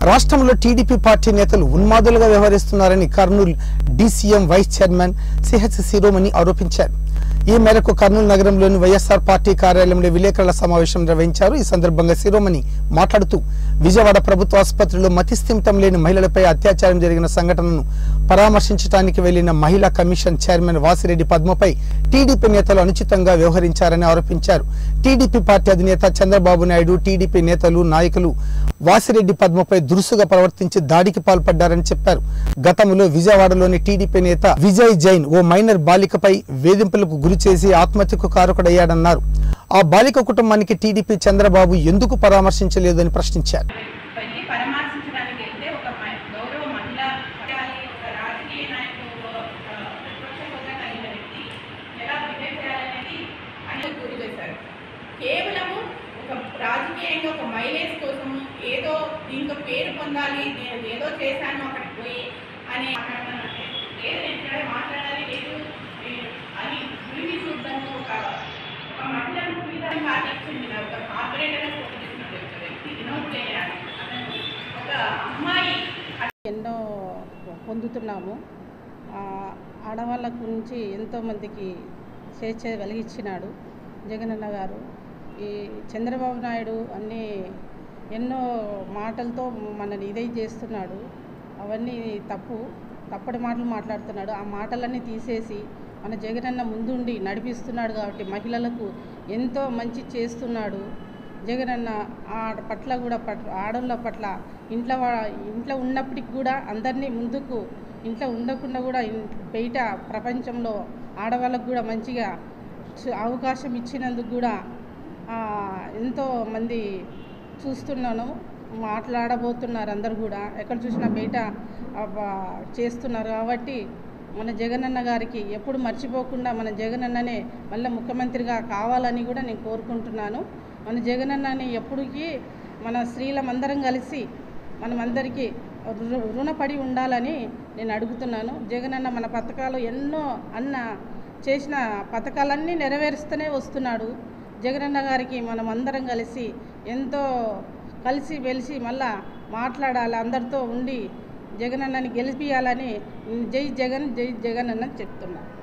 రాష్ట్రంలో TDP party నేతలు ఉన్మాదులుగా వ్యవహరిస్తున్నారని Kurnool DCM vice chairman CH Shiromani ఆరోపించారు ఈ మేరకు కర్నూలు నగరంలోని వైఎస్ఆర్ పార్టీ కార్యాలయంలో విలేకరుల సమావేశం నిర్వహించారు ఈ సందర్భంగా శిరోమణి మాట్లాడుతూ విజయవాడ ప్రభుత్వ ఆసుపత్రిలో మతిస్థిమితం లేని మహిళలపై అత్యాచారం జరిగిన సంఘటనను పరామర్శించడానికి వెళ్లిన మహిళా కమిషన్ చైర్మన్ వాసిరెడ్డి పద్మపై టీడీపీ నేతలు అనుచితంగా వ్యవహరించారని ఆరోపించారు టీడీపీ పార్టీ అధినేత చంద్రబాబు నాయుడు టీడీపీ నేతలు నాయకులు వాసిరెడ్డి పద్మపై దురుసుగా ప్రవర్తించి దాడికి పాల్పడ్డారని చెప్పారు గతంలో విజయవాడలోని టీడీపీ నేత విజయ్ జైన్ ఓ మైనర్ బాలికపై వేధింపులకు గురి చేసి ఆత్మహత్యకు కారకుడయ్యాడన్నారు ఆ బాలిక కుటుంబానికి టీడీపీ చంద్రబాబు ఎందుకు పరామర్శించలేదని ప్రశ్నించారు వెళ్ళి పరామర్శించడానికి వెళ్తే ఒక మ- గౌరవ మహిళ పట్టాలి, ఒక రాజకీయ నాయకుడు ఆ, ప్రతిపక్ష హోదా కలిగిన వ్యక్తి ఎలా బిహేవ్ చేయాలనేది అని గురి చేశారు కేవలము ఒక రాజకీయంగా ఒక మైలేజ్ కోసం ఏదో దీంతో పేరు పొందాలి నేను ఏదో చేశాను అక్కడికి పోయి అని మాట్లాడతానంటే లేదు నేను ఇక్కడ మాట్లాడాలి లేదు నేను అని గురిని చూడడము ఒక ఒక మహిళను విధానం పార్టీకి చెందిన ఒక కార్పొరేటర్గా పోటీ చేసిన ఒక వ్యక్తి వినోద్ చేయాలి అతను ఒక అమ్మాయి ఎన్నో పొందుతున్నాము ఆ, ఆడవాళ్ళ గురించి ఎంతోమందికి స్వేచ్ఛ కలిగించినాడు జగనన్న గారు ఈ చంద్రబాబు నాయుడు అన్ని ఎన్నో మాటలతో మనని ఇదై చేస్తున్నాడు అవన్నీ తప్పు తప్పటి మాటలు మాట్లాడుతున్నాడు ఆ మాటలన్నీ తీసేసి మన జగనన్న ముందుండి నడిపిస్తున్నాడు కాబట్టి మహిళలకు ఎంతో మంచి చేస్తున్నాడు జగనన్న ఆ పట్ల కూడా పట్ల ఆడోళ్ళ పట్ల ఇంట్లో వా- ఇంట్లో ఉన్నప్పటికి కూడా అందరినీ ముందుకు ఇంట్లో ఉండకుండా కూడా ఇన్- బయట ప్రపంచంలో ఆడవాళ్ళకు కూడా మంచిగా చు- అవకాశం ఇచ్చినందుకు కూడా ఆ, ఎంతో మంది చూస్తున్నాను మాట్లాడబోతున్నారు అందరు కూడా ఎక్కడ చూసినా బయట ఆ, బా- చేస్తున్నారు కాబట్టి మన జగనన్న గారికి ఎప్పుడు మర్చిపోకుండా మన జగనన్ననే మళ్ళీ ముఖ్యమంత్రిగా కావాలని కూడా నేను కోరుకుంటున్నాను మన జగనన్నని ఎప్పటికీ మన స్త్రీలమందరం కలిసి మనమందరికీ రు- రుణపడి ఉండాలని నేను అడుగుతున్నాను జగనన్న మన పథకాలు ఎన్నో అన్న చేసిన పథకాలన్నీ నెరవేరుస్తూనే వస్తున్నాడు జగనన్న గారికి మనం అందరం కలిసి ఎంతో కలిసి వెలిసి మళ్ళా మాట్లాడాలి అందరితో ఉండి జగనన్నని గెలిపియాలని జై జగన్ జై జగన్ అన్న చెప్తున్నాను